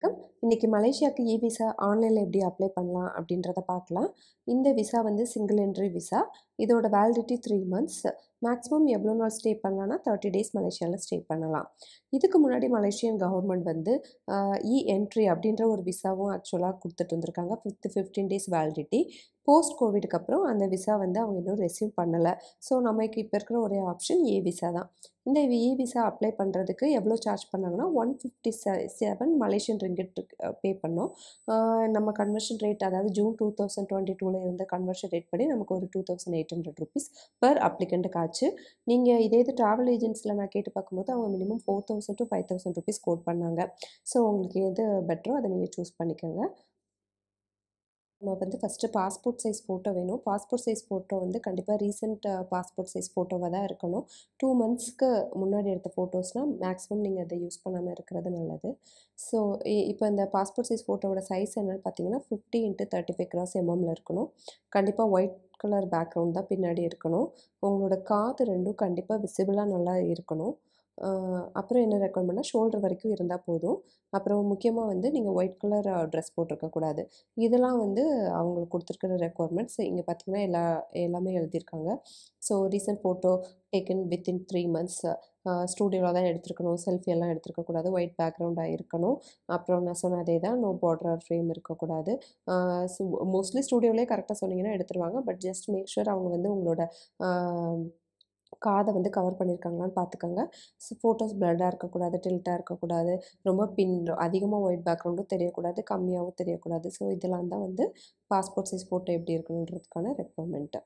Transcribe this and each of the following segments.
வணக்கம் இன்றைக்கி மலேசியாவுக்கு இ விசா ஆன்லைனில் எப்படி அப்ளை பண்ணலாம் அப்படின்றத பார்க்கலாம் இந்த விசா வந்து சிங்கிள் என்ட்ரி விசா இதோட வேலிடிட்டி த்ரீ மந்த்ஸ் மேக்ஸிமம் எவ்வளோ நாள் ஸ்டே பண்ணலான்னா தேர்ட்டி டேஸ் மலேசியாவில் ஸ்டே பண்ணலாம் இதுக்கு முன்னாடி மலேசியன் கவர்மெண்ட் வந்து இ என்ட்ரி அப்படின்ற ஒரு விசாவும் ஆக்சுவலாக கொடுத்துட்டு வந்திருக்காங்க fifth fifteen days validity post கோவிடுக்கு அப்புறம் அந்த விசா வந்து அவங்க இன்னும் ரெசீவ் பண்ணலை ஸோ நமக்கு இப்போ இருக்கிற ஒரே ஆப்ஷன் ஏ விசா தான் இந்த இ விசா அப்ளை பண்ணுறதுக்கு எவ்வளோ சார்ஜ் பண்ணாங்கன்னா one fifty seven Malaysian ringgit pay பண்ணோம் நம்ம கன்வர்ஷன் ரேட் அதாவது ஜூன் டூ தௌசண்ட் டுவெண்ட்டி டூவில் இருந்த கன்வர்ஷன் ரேட் படி நமக்கு ஒரு two thousand eight hundred rupees per அப்ளிகண்ட்டுக்கு ஆச்சு நீங்கள் இதே இது ட்ராவல் ஏஜென்ட்ஸில் நான் கேட்டு பார்க்கும்போது அவங்க minimum four thousand to five thousand rupees quote பண்ணாங்க ஸோ உங்களுக்கு எது பெட்டரோ அதை நீங்கள் சூஸ் பண்ணிக்கோங்க நம்ம வந்து ஃபஸ்ட்டு பாஸ்போர்ட் சைஸ் ஃபோட்டோ வேணும் பாஸ்போர்ட் சைஸ் ஃபோட்டோ வந்து கண்டிப்பாக ரீசெண்ட் பாஸ்போர்ட் சைஸ் ஃபோட்டோவாக தான் இருக்கணும் டூ மந்த்ஸ்க்கு முன்னாடி எடுத்த ஃபோட்டோஸ்னால் மேக்ஸிமம் நீங்கள் அதை யூஸ் பண்ணாமல் இருக்கிறது நல்லது ஸோ இப்போ இந்த பாஸ்போர்ட் சைஸ் ஃபோட்டோவோட சைஸ் என்னென்னு பார்த்தீங்கன்னா fifty into thirty five cross எம்எம்மில் இருக்கணும் கண்டிப்பாக ஒயிட் கலர் பேக்ரவுண்ட் தான் பின்னாடி இருக்கணும் உங்களோட காது ரெண்டும் கண்டிப்பாக விசிபிளாக நல்லா இருக்கணும் அப்புறம் என்ன ரெக்கமெண்ட் பண்ணால் ஷோல்டர் வரைக்கும் இருந்தால் போதும் அப்புறம் முக்கியமாக வந்து நீங்கள் ஒயிட் கலர் ட்ரெஸ் போட்டிருக்கக்கூடாது இதெல்லாம் வந்து அவங்களுக்கு கொடுத்துருக்கிற ரெக்குவயர்மெண்ட்ஸ் இங்கே பார்த்தீங்கன்னா எல்லா எல்லாமே எழுதியிருக்காங்க so recent photo taken within three months ஸ்டூடியோவில் தான் எடுத்துருக்கணும் செல்ஃபி எல்லாம் எடுத்துருக்கக்கூடாது ஒயிட் பேக்ரவுண்டாக இருக்கணும் அப்புறம் நான் சொன்ன அதே தான் நோ பார்டர் ஃப்ரேம் இருக்கக்கூடாது ஸோ மோஸ்ட்லி ஸ்டூடியோவிலே கரெக்டாக சொன்னீங்கன்னா எடுத்துருவாங்க பட் ஜஸ்ட் மேக் ஷுர் அவங்க வந்து உங்களோட காதை வந்து கவர் பண்ணியிருக்காங்களான்னு பார்த்துக்கோங்க ஃபோட்டோஸ் பிளட்டாக இருக்கக்கூடாது டில்ட்டாக இருக்கக்கூடாது ரொம்ப பின் அதிகமாக ஒயிட் பேக்ரவுண்டும் தெரியக்கூடாது கம்மியாகவும் தெரியக்கூடாது ஸோ இதெல்லாம் தான் வந்து பாஸ்போர்ட் சைஸ் ஃபோட்டோ எப்படி இருக்கணுன்றதுக்கான ரெக்குவயர்மெண்ட்டு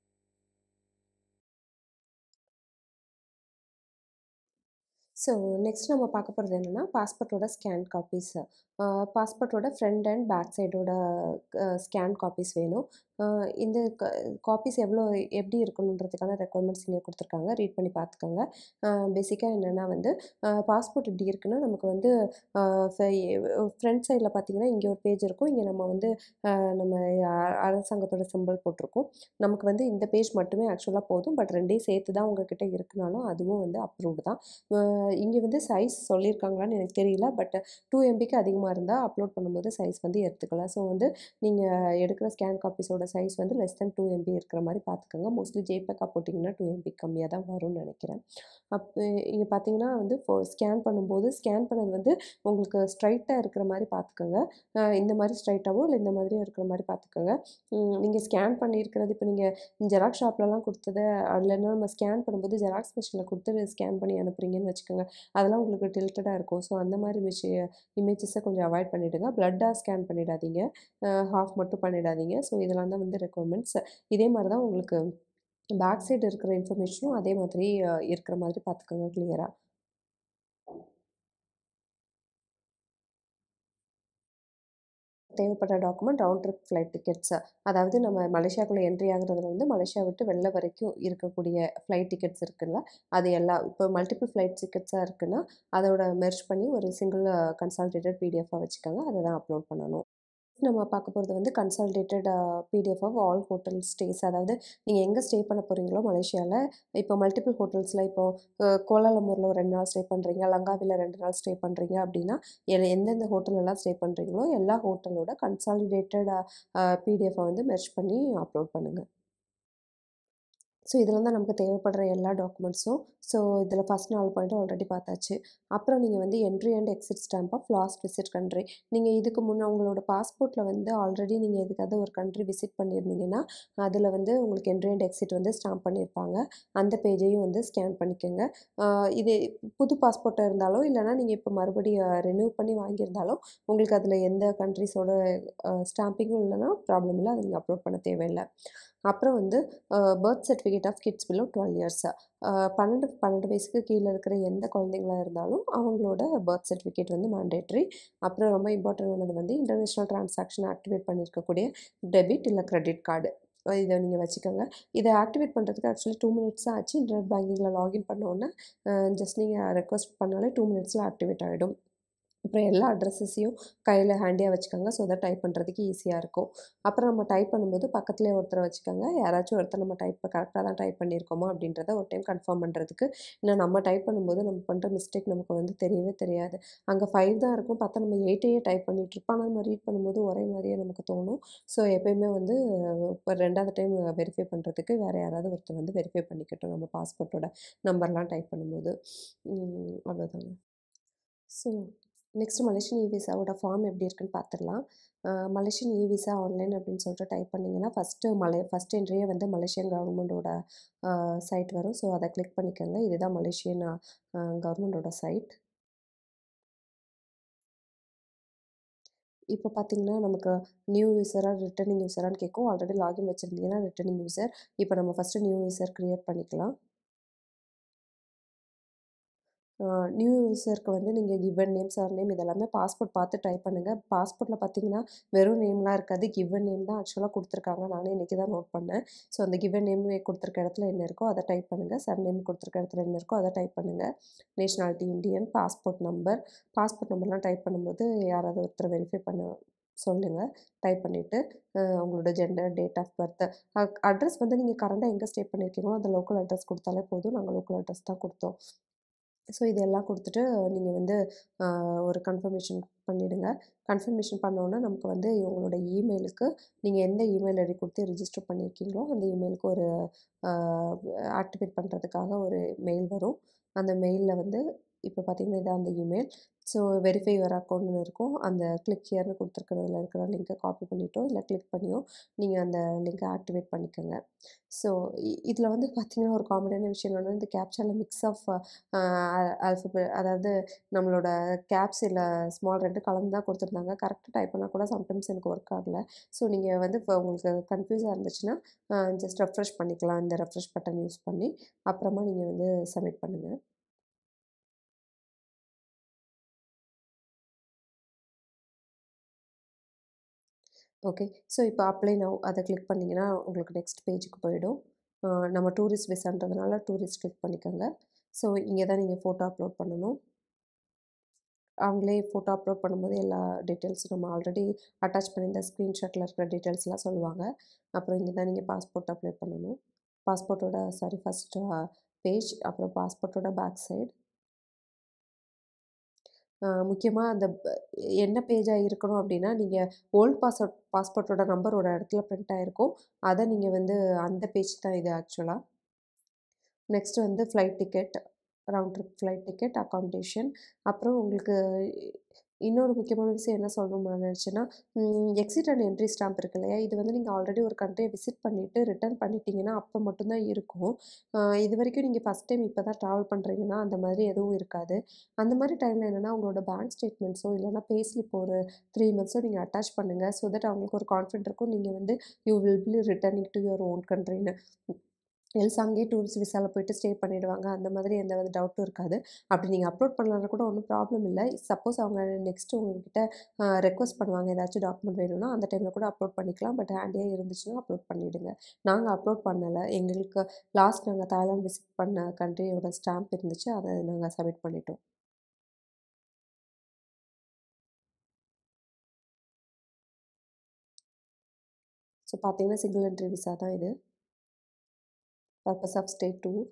ஸோ நெக்ஸ்ட் நம்ம பார்க்க போகிறது என்னென்னா பாஸ்போர்ட்டோட ஸ்கேன் காப்பீஸ் பாஸ்போர்ட்டோட ஃப்ரண்ட் அண்ட் பேக் சைடோட ஸ்கேன் காப்பீஸ் வேணும் இந்த காப்பீஸ் எவ்வளோ எப்படி இருக்கணுன்றதுக்கான ரெக்குவயர்மெண்ட்ஸ் இங்கே கொடுத்துருக்காங்க ரீட் பண்ணி பார்த்துக்கோங்க பேசிக்காக என்னென்னா வந்து பாஸ்போர்ட் இப்படி இருக்குன்னா நமக்கு வந்து ஃப்ரண்ட் சைடில் பார்த்தீங்கன்னா இங்கே ஒரு பேஜ் இருக்கும் இங்கே நம்ம வந்து நம்ம அரசாங்கத்தோட சிம்பிள் போட்டிருக்கோம் நமக்கு வந்து இந்த பேஜ் மட்டுமே ஆக்சுவலாக போதும் பட் ரெண்டையும் சேர்த்து தான் உங்ககிட்ட இருக்குனாலும் அதுவும் வந்து அப்ரூவ்டு தான் இங்கே வந்து சைஸ் சொல்லியிருக்காங்களான்னு எனக்கு தெரியல பட் டூ எம்பிக்கு அதிகமாக இருந்தால் அப்லோட் பண்ணும்போது சைஸ் வந்து எடுத்துக்கலாம் ஸோ வந்து நீங்கள் எடுக்கிற ஸ்கேன் காப்பீஸோட சைஸ் வந்து லெஸ் தென் டூ எம்பி இருக்கிற மாதிரி பார்த்துக்கோங்க மோஸ்ட்லி ஜேபேக்காக போட்டிங்கன்னா டூ எம்பி கம்மியாக தான் வரும்னு நினைக்கிறேன் அப்போ இங்கே பார்த்தீங்கன்னா வந்து ஃபோ ஸ்கேன் பண்ணும்போது ஸ்கேன் பண்ணது வந்து உங்களுக்கு ஸ்ட்ரைட்டாக இருக்கிற மாதிரி பார்த்துக்கோங்க இந்த மாதிரி ஸ்ட்ரைட்டாகவோ இல்லை இந்த மாதிரியும் இருக்கிற மாதிரி பார்த்துக்கோங்க நீங்கள் ஸ்கேன் பண்ணியிருக்கிறது இப்போ நீங்கள் ஜெராக்ஸ் ஷாப்லலாம் கொடுத்தது இல்லைன்னா நம்ம ஸ்கேன் பண்ணும்போது ஜெராக்ஸ் மிஷினில் கொடுத்து ஸ்கேன் பண்ணி அனுப்புறீங்கன்னு வச்சுக்கோங்க அதெல்லாம் உங்களுக்கு டில்ட்டடாக இருக்கும் ஸோ அந்த மாதிரி மிஷி இமேஜஸை கொஞ்சம் அவாய்ட் பண்ணிவிடுங்க ப்ளட்டாக ஸ்கேன் பண்ணிடாதீங்க ஹாஃப் மட்டும் பண்ணிடாதீங்க ஸோ இதெல்லாம் தான் வந்து ரெக்குவயர்மெண்ட்ஸ் இதே மாதிரி தான் உங்களுக்கு பேக் சைடு இருக்கிற இன்ஃபர்மேஷனும் அதே மாதிரி இருக்கிற மாதிரி பார்த்துக்கோங்க கிளியராக தேவைப்படுற document round trip flight tickets அதாவது நம்ம மலேசியாவுக்குள்ளே என்ட்ரி ஆகுறதுல வந்து மலேசியா விட்டு வெளில வரைக்கும் இருக்கக்கூடிய ஃப்ளைட் டிக்கெட்ஸ் இருக்குல்ல அது எல்லாம் இப்போ மல்டிபிள் ஃப்ளைட் டிக்கெட்ஸாக இருக்குன்னா அதோட மெர்ச் பண்ணி ஒரு சிங்கிள் கன்சால்டேட்டட் பிடிஎஃபாக வச்சுக்கோங்க அதை தான் அப்லோட் பண்ணணும் நம்ம பார்க்க போகிறது வந்து consolidated PDF of all hotel stays அதாவது நீங்கள் எங்கே ஸ்டே பண்ண போகிறீங்களோ மலேசியாவில் இப்போ மல்டிபிள் ஹோட்டல்ஸில் இப்போது கோலாலம்பூரில் ஒரு ரெண்டு நாள் ஸ்டே பண்ணுறீங்க லங்காவியில் ரெண்டு நாள் ஸ்டே பண்ணுறீங்க அப்படின்னா எந்தெந்த ஹோட்டலெல்லாம் ஸ்டே பண்ணுறீங்களோ எல்லா ஹோட்டலோட கன்சாலிடேட்டட் பிடிஎஃபை வந்து மெர்ச் பண்ணி அப்லோட் பண்ணுங்கள் ஸோ இதில் தான் நமக்கு தேவைப்படுற எல்லா டாக்குமெண்ட்ஸும் ஸோ இதில் ஃபஸ்ட் நாலு பாயிண்ட்டும் ஆல்ரெடி பார்த்தாச்சு அப்புறம் நீங்கள் வந்து entry and exit stamp of last visit country நீங்கள் இதுக்கு முன்னே உங்களோட பாஸ்போர்ட்டில் வந்து ஆல்ரெடி நீங்கள் எதுக்காவது ஒரு கண்ட்ரி விசிட் பண்ணியிருந்தீங்கன்னா அதில் வந்து உங்களுக்கு என்ட்ரி அண்ட் எக்ஸிட் வந்து ஸ்டாம்ப் பண்ணியிருப்பாங்க அந்த பேஜையும் வந்து ஸ்கேன் பண்ணிக்கோங்க இது புது பாஸ்போர்ட்டாக இருந்தாலோ இல்லைனா நீங்கள் இப்போ மறுபடியும் ரெனியூ பண்ணி வாங்கியிருந்தாலும் உங்களுக்கு அதில் எந்த கண்ட்ரிஸோட ஸ்டாம்பிங்கும் இல்லைனா ப்ராப்ளம் இல்லை அதை நீங்கள் அப்லோட் பண்ண தேவையில்லை அப்புறம் வந்து birth certificate of kids below twelve years பன்னெண்டு பன்னெண்டு வயசுக்கு கீழே இருக்கிற எந்த குழந்தைங்களா இருந்தாலும் அவங்களோட பர்த் சர்டிஃபிகேட் வந்து மேண்டேட்ரி அப்புறம் ரொம்ப இம்பார்ட்டண்டானது வந்து இன்டர்நேஷ்னல் ட்ரான்சாக்ஷன் ஆக்டிவேட் பண்ணியிருக்கக்கூடிய டெபிட் இல்லை கிரெடிட் கார்டு இதை நீங்கள் வச்சுக்கோங்க இதை ஆக்டிவேட் பண்ணுறதுக்கு ஆக்சுவலி டூ மினிட்ஸ் தான் ஆச்சு இன்டர்நெட் பேங்கிங்கில் லாகின் பண்ணோன்னே ஜஸ்ட் நீங்கள் ரெக்வஸ்ட் பண்ணாலே டூ மினிட்ஸில் ஆக்டிவேட் ஆகிடும் அப்புறம் எல்லா அட்ரஸஸையும் கையில் ஹேண்டியாக வச்சுக்கோங்க ஸோ தட் டைப் பண்ணுறதுக்கு ஈஸியாக இருக்கும் அப்புறம் நம்ம டைப் பண்ணும்போது பக்கத்துலேயே ஒருத்தரை வச்சுக்கோங்க யாராச்சும் ஒருத்தர் நம்ம டைப் கரெக்டாக தான் டைப் பண்ணியிருக்கோமா அப்படின்றத ஒரு டைம் கன்ஃபார்ம் பண்ணுறதுக்கு ஏன்னா நம்ம டைப் பண்ணும்போது நம்ம பண்ணுற மிஸ்டேக் நமக்கு வந்து தெரியவே தெரியாது அங்கே ஃபைவ் தான் இருக்கும் பார்த்தா நம்ம எயிட்டையே டைப் பண்ணிகிட்ருப்போம் ஆனால் நம்ம ரீட் பண்ணும்போது ஒரே மாதிரியே நமக்கு தோணும் ஸோ எப்பயுமே வந்து இப்போ ரெண்டாவது டைம் வெரிஃபை பண்ணுறதுக்கு வேறு யாராவது ஒருத்தர் வந்து வெரிஃபை பண்ணிக்கட்டும் நம்ம பாஸ்போர்ட்டோட நம்பர்லாம் டைப் பண்ணும்போது அவ்வளோதாங்க ஸோ நெக்ஸ்ட்டு மலேசியன் இ விசாவோட ஃபார்ம் எப்படி இருக்குன்னு பார்த்துடலாம் மலேசியன் இ விசா ஆன்லைன் அப்படின்னு சொல்லிட்டு டைப் பண்ணிங்கன்னா ஃபஸ்ட்டு மலை ஃபஸ்ட் என்ட்ரியே வந்து மலேசியன் கவர்மெண்ட்டோட சைட் வரும் ஸோ அதை கிளிக் பண்ணிக்கோங்க இதுதான் மலேசியன் கவர்மெண்ட்டோட சைட் இப்போ பார்த்தீங்கன்னா நமக்கு நியூ யூஸராக ரிட்டர்னிங் யூஸரான்னு கேட்கும் ஆல்ரெடி லாகின் வச்சுருந்தீங்கன்னா ரிட்டர்னிங் யூஸர் இப்போ நம்ம ஃபஸ்ட்டு நியூ யூஸர் க்ரியேட் பண்ணிக்கலாம் நியூ யூஸருக்கு வந்து நீங்கள் கிவன் நேம் சார் நேம் இதெல்லாமே பாஸ்போர்ட் பார்த்து டைப் பண்ணுங்கள் பாஸ்போர்ட்டில் பார்த்தீங்கன்னா வெறும் நேம்லாம் இருக்காது கிவன் நேம் தான் ஆக்சுவலாக கொடுத்துருக்காங்க நானே இன்றைக்கி தான் நோட் பண்ணேன் ஸோ அந்த கிவன் நேம் கொடுத்துருக்க இடத்துல என்ன இருக்கோ அதை டைப் பண்ணுங்கள் சர் நேம் கொடுத்துருக்க இடத்துல என்ன இருக்கோ அதை டைப் பண்ணுங்கள் nationality Indian passport number passport நம்பர்லாம் டைப் பண்ணும்போது யாராவது ஒருத்தர் வெரிஃபை பண்ண சொல்லுங்கள் டைப் பண்ணிவிட்டு உங்களோட gender date of birth address வந்து நீங்கள் கரண்டாக எங்கே ஸ்டே பண்ணியிருக்கீங்களோ அந்த லோக்கல் அட்ரஸ் கொடுத்தாலே போதும் நாங்கள் லோக்கல் அட்ரஸ் தான் கொடுத்தோம் ஸோ இதெல்லாம் கொடுத்துட்டு நீங்கள் வந்து ஒரு கன்ஃபர்மேஷன் பண்ணிவிடுங்க கன்ஃபர்மேஷன் பண்ணோன்னே நமக்கு வந்து உங்களோட இமெயிலுக்கு நீங்கள் எந்த இமெயில் ஐடி கொடுத்து ரிஜிஸ்டர் பண்ணியிருக்கீங்களோ அந்த இமெயிலுக்கு ஒரு ஆக்டிவேட் பண்ணுறதுக்காக ஒரு மெயில் வரும் அந்த மெயிலில் வந்து இப்போ பார்த்தீங்கன்னா இதான் அந்த இமெயில் ஸோ வெரிஃபை யுவர் அக்கௌண்ட்னு இருக்கும் அந்த கிளிக் ஹியர்னு கொடுத்துருக்கிறதுல இருக்கிற லிங்க்கை காப்பி பண்ணிட்டோ இல்லை கிளிக் பண்ணியோ நீங்கள் அந்த லிங்க்கை ஆக்டிவேட் பண்ணிக்கோங்க ஸோ இதில் வந்து பார்த்திங்கன்னா ஒரு காமெடியான விஷயம் என்னென்னா இந்த கேப்சாவில் மிக்ஸ் ஆஃப் ஆல்ஃபபெட் அதாவது நம்மளோட கேப்ஸ் இல்லை ஸ்மால் ரெண்டு கலந்து தான் கொடுத்துருந்தாங்க கரெக்டாக டைப் பண்ணால் கூட சம்டைம்ஸ் எனக்கு ஒர்க் ஆகலை ஸோ நீங்கள் வந்து இப்போ உங்களுக்கு கன்ஃபியூஸாக இருந்துச்சுன்னா ஜஸ்ட் ரெஃப்ரெஷ் பண்ணிக்கலாம் இந்த ரெஃப்ரெஷ் பட்டன் யூஸ் பண்ணி அப்புறமா நீங்கள் வந்து சப்மிட் பண்ணுங்கள் ஓகே ஸோ இப்போ அப்ளை நவ் அதை கிளிக் பண்ணிங்கன்னா உங்களுக்கு நெக்ஸ்ட் பேஜுக்கு போயிடும் நம்ம டூரிஸ்ட் விசான்றதுனால டூரிஸ்ட் கிளிக் பண்ணிக்கோங்க ஸோ இங்கே தான் நீங்கள் ஃபோட்டோ அப்லோட் பண்ணணும் அவங்களே ஃபோட்டோ அப்லோட் பண்ணும்போது எல்லா டீட்டெயில்ஸும் நம்ம ஆல்ரெடி அட்டாச் பண்ணியிருந்த ஸ்க்ரீன்ஷாட்டில் இருக்கிற டீட்டெயில்ஸ்லாம் சொல்லுவாங்க அப்புறம் இங்கே தான் நீங்கள் பாஸ்போர்ட் அப்ளை பண்ணணும் பாஸ்போர்ட்டோட சாரி ஃபஸ்ட்டு பேஜ் அப்புறம் பாஸ்போர்ட்டோட பேக் சைடு முக்கியமாக அந்த என்ன பேஜாக இருக்கணும் அப்படின்னா நீங்கள் ஓல்ட் பாஸ்போர்ட் பாஸ்போர்ட்டோட நம்பர் ஒரு இடத்துல பிரிண்ட் ஆகிருக்கும் அதை நீங்கள் வந்து அந்த பேஜ் தான் இது ஆக்சுவலாக நெக்ஸ்ட்டு வந்து flight ticket round trip flight ticket accommodation அப்புறம் உங்களுக்கு இன்னொரு முக்கியமான விஷயம் என்ன சொல்லணும்னு நான் நினச்சேன்னா எக்ஸிட் அண்ட் என்ட்ரி ஸ்டாம்ப் இருக்கு இல்லையா இது வந்து நீங்கள் ஆல்ரெடி ஒரு கண்ட்ரியை விசிட் பண்ணிவிட்டு ரிட்டர்ன் பண்ணிட்டீங்கன்னா அப்போ மட்டும்தான் இருக்கும் இது வரைக்கும் நீங்கள் ஃபஸ்ட் டைம் இப்போ தான் ட்ராவல் பண்ணுறீங்கன்னா அந்த மாதிரி எதுவும் இருக்காது அந்த மாதிரி டைமில் என்னென்னா உங்களோட பேங்க் ஸ்டேட்மெண்ட்ஸோ இல்லைனா பே ஸ்லிப் ஒரு த்ரீ மந்த்ஸோ நீங்கள் அட்டாச் பண்ணுங்கள் ஸோ தட் அவங்களுக்கு ஒரு கான்ஃபிடென்ட் இருக்கும் நீங்கள் வந்து you will be returning to your own கண்ட்ரின்னு எல்ஸ் அங்கேயே டூரிஸ்ட் விசாவில் போயிட்டு ஸ்டே பண்ணிவிடுவாங்க அந்த மாதிரி எந்த வித டவுட்டும் இருக்காது அப்படி நீங்கள் அப்லோட் பண்ணலன்னா கூட ஒன்றும் ப்ராப்ளம் இல்லை சப்போஸ் அவங்க நெக்ஸ்ட்டு உங்ககிட்ட ரெக்வஸ்ட் பண்ணுவாங்க ஏதாச்சும் டாக்குமெண்ட் வேணும்னா அந்த டைமில் கூட அப்லோட் பண்ணிக்கலாம் பட் ஹேண்டியாக இருந்துச்சுன்னா அப்லோட் பண்ணிவிடுங்க நாங்கள் அப்லோட் பண்ணலை எங்களுக்கு லாஸ்ட் நாங்கள் தாய்லாந்து விசிட் பண்ண கண்ட்ரியோட ஸ்டாம்ப் இருந்துச்சு அதை நாங்கள் சப்மிட் பண்ணிட்டோம் ஸோ பார்த்தீங்கன்னா சிங்கிள் என்ட்ரி விசா தான் இது பர்பஸ் ஆஃப் ஸ்டே டூர்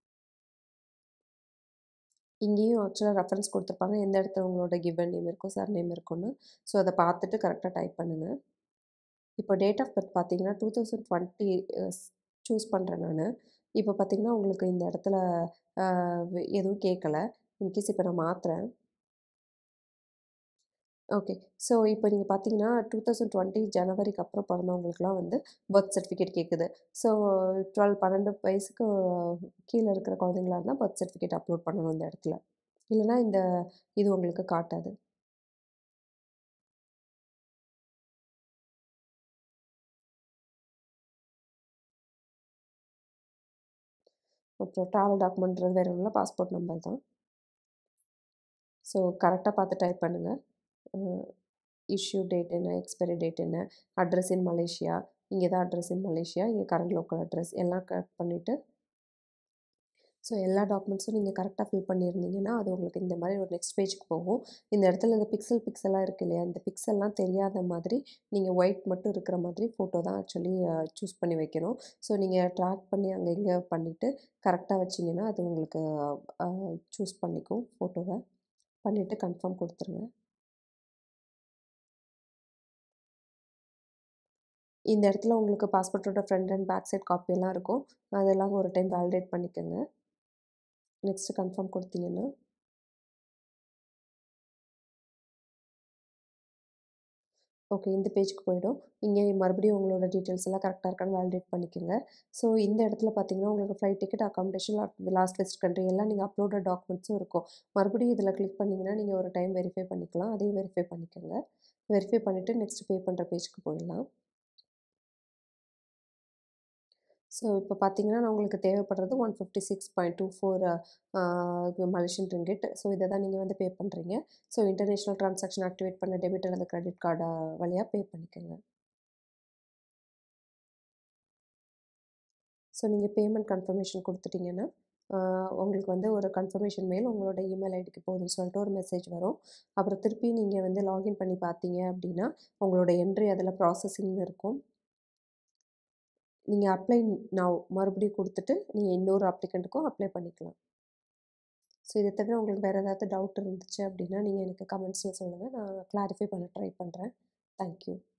இங்கேயும் ஆக்சுவலாக ரெஃபரன்ஸ் கொடுத்துருப்பாங்க எந்த இடத்துல உங்களோட கிவன் நேம் இருக்கும் சார் நேம் இருக்கும்னு ஸோ அதை பார்த்துட்டு கரெக்டாக டைப் பண்ணுங்கள் இப்போ டேட் ஆஃப் பர்த் பார்த்தீங்கன்னா டூ தௌசண்ட் டுவெண்ட்டி சூஸ் பண்ணுறேன் நான் இப்போ பார்த்தீங்கன்னா உங்களுக்கு இந்த இடத்துல எதுவும் கேட்கல இன்கேஸ் இப்போ நான் மாற்றுறேன் ஓகே ஸோ இப்போ நீங்கள் பார்த்தீங்கன்னா டூ தௌசண்ட் டுவெண்ட்டி ஜனவரிக்கு அப்புறம் பிறந்தவங்களுக்குலாம் வந்து பர்த் சர்டிஃபிகேட் கேட்குது ஸோ டுவெல் பன்னெண்டு வயசுக்கு கீழே இருக்கிற குழந்தைங்களா இருந்தால் பர்த் சர்டிஃபிகேட் அப்லோட் பண்ணணும் இந்த இடத்துல இல்லைனா இந்த இது உங்களுக்கு காட்டாது அப்புறம் ட்ராவல் டாக்குமெண்ட்றது வேறு ஒன்றும் பாஸ்போர்ட் நம்பர் தான் ஸோ கரெக்டாக பார்த்து டைப் பண்ணுங்கள் இஷ்யூ டேட் என்ன எக்ஸ்பைரி டேட் என்ன அட்ரஸ் இன் மலேசியா இங்கே தான் அட்ரஸ் இன் மலேசியா இங்கே கரண்ட் லோக்கல் அட்ரஸ் எல்லாம் கரெக்ட் பண்ணிவிட்டு ஸோ எல்லா டாக்குமெண்ட்ஸும் நீங்கள் கரெக்டாக ஃபில் பண்ணியிருந்தீங்கன்னா அது உங்களுக்கு இந்த மாதிரி ஒரு நெக்ஸ்ட் பேஜுக்கு போகும் இந்த இடத்துல இந்த பிக்சல் பிக்சலாக இருக்கு இல்லையா இந்த பிக்சல்லாம் தெரியாத மாதிரி நீங்கள் ஒயிட் மட்டும் இருக்கிற மாதிரி ஃபோட்டோ தான் ஆக்சுவலி சூஸ் பண்ணி வைக்கணும் ஸோ நீங்கள் ட்ராக் பண்ணி அங்கே இங்கே பண்ணிவிட்டு கரெக்டாக வச்சிங்கன்னா அது உங்களுக்கு சூஸ் பண்ணிக்கும் ஃபோட்டோவை பண்ணிவிட்டு கன்ஃபார்ம் கொடுத்துருங்க இந்த இடத்துல உங்களுக்கு பாஸ்போர்ட்டோட ஃப்ரண்ட் அண்ட் பேக் சைட் காப்பியெல்லாம் இருக்கும் அதெல்லாம் ஒரு டைம் வேலிடேட் பண்ணிக்கோங்க நெக்ஸ்ட்டு கன்ஃபார்ம் கொடுத்தீங்கன்னா ஓகே இந்த பேஜுக்கு போயிடும் இங்கே மறுபடியும் உங்களோட டீட்டெயில்ஸ் எல்லாம் கரெக்டாக இருக்கான்னு வேலிடேட் பண்ணிக்கோங்க ஸோ இந்த இடத்துல பார்த்தீங்கன்னா உங்களுக்கு flight ticket accommodation last list country எல்லாம் நீங்கள் அப்லோடட் டாக்குமெண்ட்ஸும் இருக்கும் மறுபடியும் இதில் கிளிக் பண்ணிங்கன்னா நீங்கள் ஒரு டைம் வெரிஃபை பண்ணிக்கலாம் அதையும் வெரிஃபை பண்ணிக்கோங்க வெரிஃபை பண்ணிவிட்டு நெக்ஸ்ட் பே பண்ணுற பேஜுக்கு போயிடலாம் ஸோ இப்போ பார்த்தீங்கன்னா நான் உங்களுக்கு தேவைப்படுறது one fifty six point two four Malaysian ringgit so இதை தான் நீங்கள் வந்து பே பண்ணுறீங்க ஸோ இன்டர்நேஷ்னல் ட்ரான்சாக்ஷன் ஆக்டிவேட் பண்ண டெபிட் அல்லது கிரெடிட் கார்டு வழியாக பே பண்ணிக்கோங்க ஸோ நீங்கள் பேமெண்ட் கன்ஃபர்மேஷன் கொடுத்துட்டிங்கன்னா உங்களுக்கு வந்து ஒரு கன்ஃபர்மேஷன் மெயில் உங்களோட இமெயில் ஐடிக்கு போகுதுன்னு சொல்லிட்டு ஒரு மெசேஜ் வரும் அப்புறம் திருப்பி நீங்கள் வந்து லாகின் பண்ணி பார்த்தீங்க அப்படின்னா உங்களோட என்ட்ரி அதில் ப்ராசஸிங்னு இருக்கும் நீங்கள் அப்ளை நவ் மறுபடியும் கொடுத்துட்டு நீங்கள் இன்னொரு அப்ளிகண்ட்டுக்கும் அப்ளை பண்ணிக்கலாம் ஸோ இதை தவிர உங்களுக்கு வேறு ஏதாவது டவுட் இருந்துச்சு அப்படின்னா நீங்கள் எனக்கு கமெண்ட்ஸில் சொல்லுங்கள் நான் கிளாரிஃபை பண்ண ட்ரை பண்ணுறேன் தேங்க்யூ